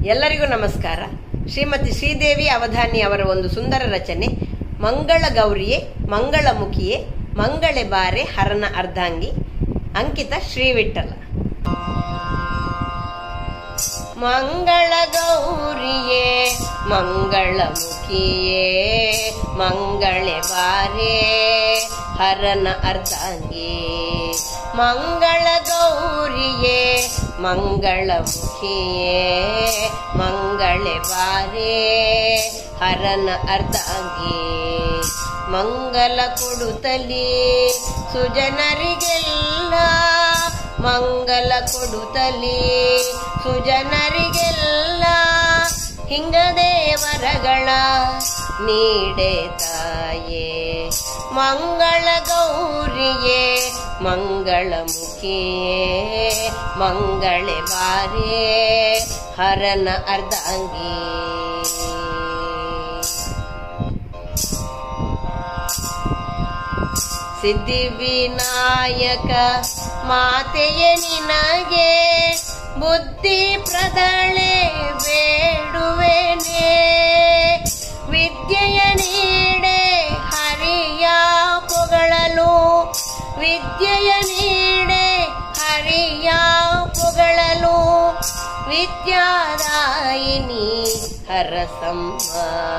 ಎಲ್ಲರಿಗೂ ನಮಸ್ಕಾರ ಶ್ರೀಮತಿ ಶ್ರೀದೇವಿ ಅವಧಾನಿ ಅವರ ಒಂದು ಸುಂದರ ರಚನೆ ಮಂಗಳ ಗೌರಿಯೇ ಮಂಗಳಮುಖಿಯೇ ಮಂಗಳೆ ಬಾರೆ ಹರನ ಅರ್ಧಾಂಗಿ ಅಂಕಿತ ಶ್ರೀವಿಠಲ ಮಂಗಳ ಗೌರಿಯೇ ಮಂಗಳಮುಖಿಯೇ ಮಂಗಳೆ ಬಾರೆ ಹರನ ಅರ್ಧಾಂಗಿ ಮಂಗಳ ಗೌರಿಯೇ ಮಂಗಳಮುಖಿಯೇ ಮಂಗಳೆ ಬಾರೆ ಹರನ ಅರ್ಧಾಂಗಿ ಮಂಗಲ ಕೊಡುತ್ತಲಿ ಸುಜನರಿಗೆಲ್ಲ ಮಂಗಲ ಕೊಡುತ್ತಲಿ ಸುಜನರಿಗೆಲ್ಲ ಹಿಂಗದೇ ವರಗಳ ನೀಡೆ ತಾಯೇ ಮಂಗಳ ಗೌರಿಯೇ ಮಂಗಳಮುಖಿಯೇ ಮಂಗಳೆ ಬಾರೆ ಹರನ ಅರ್ಧಾಂಗಿ ಸಿದ್ಧಿವಿನಾಯಕ ಮಾತೆಯ ನಿನಗೆ ಬುದ್ಧಿ ಪ್ರದಳೆ ಬೇಡುವೆನೆ ವಿದ್ಯೆಯ ನೀಡೆ ಹರಿಯ ಪೊಗಳಲು ವಿದ್ಯೆಯ ನೀಡೆ ಹರಿಯ ಪೊಗಳಲು ವಿದ್ಯಾದಾಯಿನಿ ಹರಸಮ್ಮ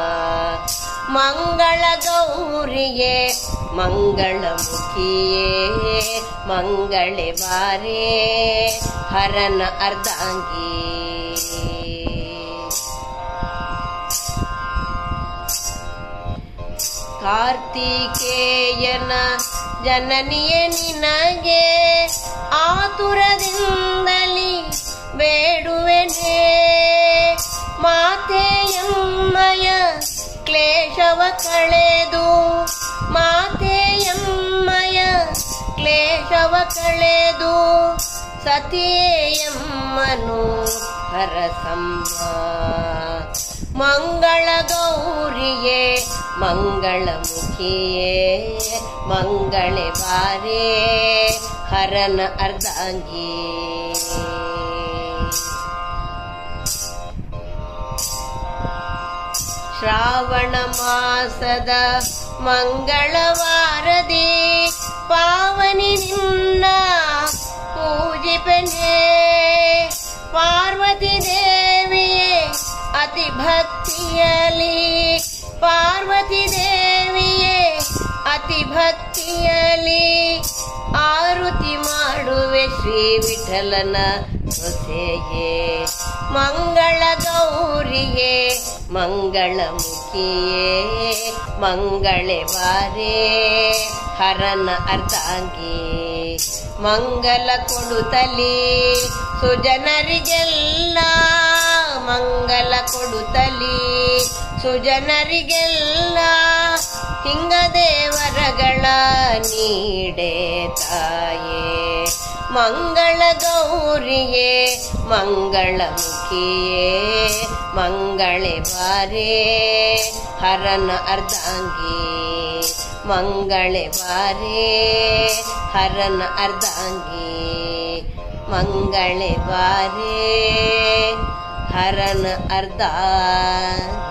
ಮಂಗಳ ಗೌರಿಯೇ ಮಂಗಳಮುಖಿಯೇ ಮಂಗಳೆ ಬಾರೆ ಹರನ ಅರ್ಧಾಂಗಿ ಕಾರ್ತಿಕೇಯನ ಜನನಿಯ ನಿನಗೆ ಆತುರದಿಂದಲಿ ಬೇಡುವೆನೆ ಮಾತೆಯಮ್ಮಯ ಕ್ಲೇಶವ ಕಳೆದು ಮಾತೆಯಮ್ಮಯ ಕ್ಲೇಶವ ಕಳೆದು ಸತಿಯಮ್ಮನು ಹರಸಮ್ಮ ಮಂಗಳ ಗೌರಿಯೇ ಮಂಗಳಮುಖಿಯೇ ಮಂಗಳೆ ಬಾರೆ ಹರನ ಅರ್ಧಾಂಗಿ ಶ್ರಾವಣ ಮಾಸದ ಮಂಗಳವಾರದಿ ಪಾವನಿ ನಿನ್ನ ಪೂಜಿಪನೆ ಪಾರ್ವತಿ ದೇವಿಯೇ ಅತಿ ಭಕ್ತಿಯಲಿ ಪಾರ್ವತಿ ದೇವಿಯೇ ಅತಿ ಭಕ್ತಿಯಲಿ ಆರುತಿ ಮಾಡುವೆ ಶ್ರೀ ವಿಠಲನ ಸೊಸೆಯೇ ಮಂಗಳ ಗೌರಿಯೇ ಮಂಗಳಮುಖಿಯೇ ಮಂಗಳೆ ಬಾರೆ ಹರನ ಅರ್ಧಾಂಗಿ ಮಂಗಲ ಕೊಡುತ್ತಲಿ ಸುಜನರಿಗೆಲ್ಲ ಮಂಗಲ ಕೊಡುತ್ತಲಿ ಸುಜನರಿಗೆಲ್ಲ ಹಿಂಗ ದೇವರಗಳ ನೀಡೆ ತಾಯೇ ಮಂಗಳ ಗೌರಿಯೇ ಮಂಗಳಮುಖಿಯೇ ಮಂಗಳೆ ಬಾರೆ ಹರನ ಅರ್ಧಾಂಗಿ ಮಂಗಳೆ ಬಾರೆ ಹರನ ಅರ್ಧಾಂಗಿ ಮಂಗಳೆ ಬಾರೆ ಹರನ ಅರ್ಧಾಂಗಿ